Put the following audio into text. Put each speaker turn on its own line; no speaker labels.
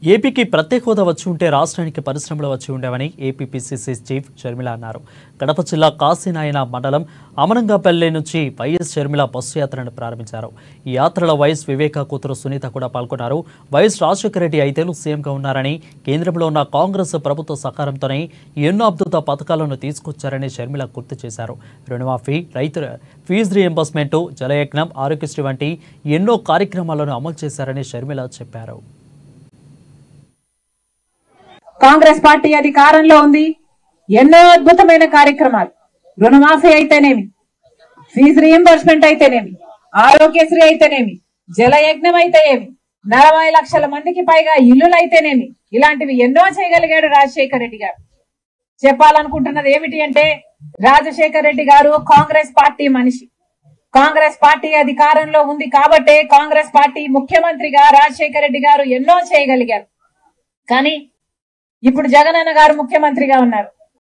ఏపీకి ప్రత్యేక హోదా వచ్చి ఉంటే రాష్ట్రానికి పరిశ్రమలు వచ్చి ఉండేవని ఏపీ పిసిసి చీఫ్ షర్మిల అన్నారు కడప జిల్లా కాశీనాయన మండలం అమనంగాపల్లి నుంచి వైఎస్ షర్మిల బస్సు యాత్రను ప్రారంభించారు ఈ యాత్రలో వైఎస్ వివేక కూతురు సునీత కూడా పాల్గొన్నారు వైఎస్ రాజశేఖర రెడ్డి ఐదేళ్లు సీఎంగా ఉన్నారని కేంద్రంలో ఉన్న కాంగ్రెస్ ప్రభుత్వ సహకారంతోనే ఎన్నో అద్భుత పథకాలను తీసుకొచ్చారని షర్మిల గుర్తు చేశారు రుణమాఫీ రైతు ఫీజు రియంబర్స్మెంట్ జలయజ్ఞం ఆరోగ్యశ్రీ వంటి ఎన్నో కార్యక్రమాలను అమలు చేశారని షర్మిల చెప్పారు
కాంగ్రెస్ పార్టీ అధికారంలో ఉంది ఎన్నో అద్భుతమైన కార్యక్రమాలు రుణమాఫీ అయితేనేమి ఫీజు రీఎంబర్స్మెంట్ అయితేనేమి ఆరోగ్యశ్రీ అయితేనేమి జలయజ్ఞం అయితేనేమి నలభై లక్షల మందికి పైగా ఇల్లులు అయితేనేమి ఇలాంటివి ఎన్నో చేయగలిగాడు రాజశేఖర రెడ్డి గారు చెప్పాలనుకుంటున్నది ఏమిటి అంటే రాజశేఖర రెడ్డి గారు కాంగ్రెస్ పార్టీ మనిషి కాంగ్రెస్ పార్టీ అధికారంలో ఉంది కాబట్టే కాంగ్రెస్ పార్టీ ముఖ్యమంత్రిగా రాజశేఖర రెడ్డి గారు ఎన్నో చేయగలిగారు కానీ ఇప్పుడు జగనన్న గారు ముఖ్యమంత్రిగా ఉన్నారు